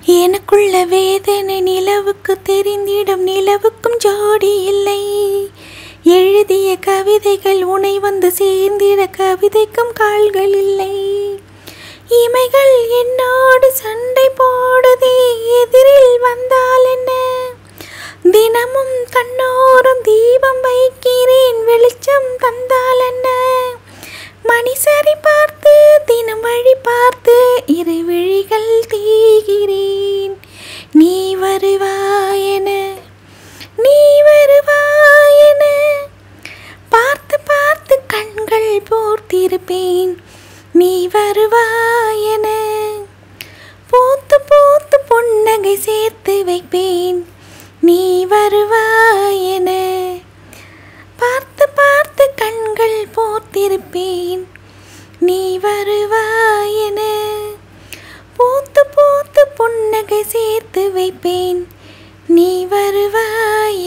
எனக்குள்ள வேதனை நிலவுக்கு தெரிந்திடும் நிலவுக்கும் ஜோடி இல்லை எழுதிய கவிதைகள் உனை வந்து சேர்ந்திட கவிதைக்கும் கால்கள் இல்லை இமைகள் என்னோடு சண்டை போடுதே எதிரில் வந்தால் என்ன தினமும் கண்ணோரம் தீபம் வைக்கிறேன் வெளிச்சம் தந்தால் என்ன மணிசரி பார்த்து தினம் வழி பார்த்து இரு விழிகள் தீகிறேன் நீ வருவாயென நீ வருவாயென பார்த்து பார்த்து கண்கள் போர்த்திருப்பேன் நீ வருவாயென பூத்து பூத்து புன்னகை சேர்த்து வைப்பேன் நீ வருவாயென பார்த்து பார்த்து கண்கள் போர்த்திருப்பேன் நீ வருவாயென பூத்து பூத்து புன்னகை சேர்த்து வைப்பேன் நீ வருவாய்